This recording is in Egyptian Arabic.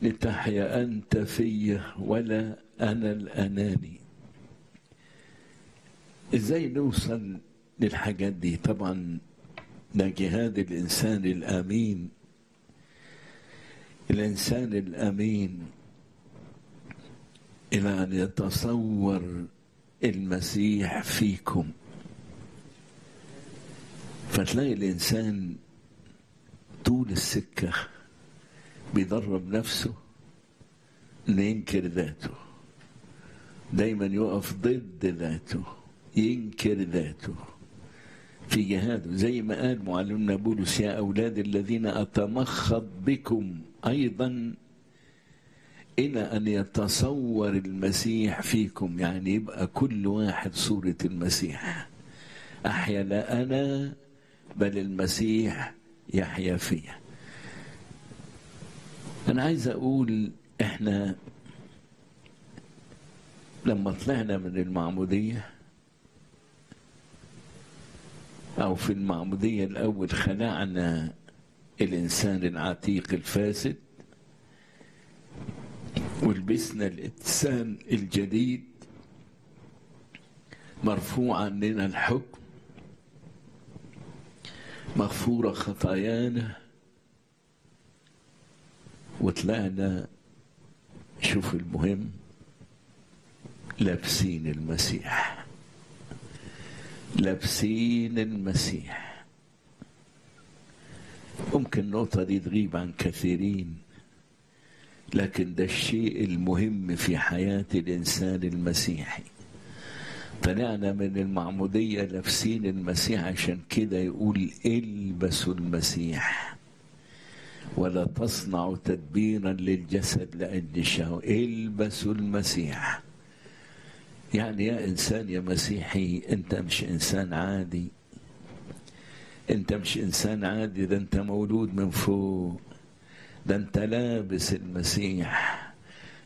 لتحيا أنت في ولا أنا الأناني إزاي نوصل للحاجات دي طبعا ده جهاد الإنسان الآمين الإنسان الآمين إلى أن يتصور المسيح فيكم فتلاقي الإنسان طول السكة بيدرب نفسه إنه ينكر ذاته دايما يقف ضد ذاته ينكر ذاته في جهاده زي ما قال معلمنا بولس يا أولاد الذين أتمخض بكم أيضا إلى أن يتصور المسيح فيكم يعني يبقى كل واحد صورة المسيح أحيا لا أنا بل المسيح يحيا فيا أنا عايز أقول إحنا لما طلعنا من المعمودية أو في المعمودية الأول خلعنا الإنسان العتيق الفاسد ولبسنا الإنسان الجديد مرفوع عننا الحكم مغفورة خطايانا وطلعنا شوف المهم لابسين المسيح لابسين المسيح ممكن النقطة دي تغيب عن كثيرين لكن ده الشيء المهم في حياة الإنسان المسيحي طلعنا من المعمودية لابسين المسيح عشان كده يقول البسوا المسيح ولا تصنعوا تدبيرا للجسد لأجل الشهوة البسوا المسيح يعني يا إنسان يا مسيحي أنت مش إنسان عادي أنت مش إنسان عادي ده أنت مولود من فوق ده أنت لابس المسيح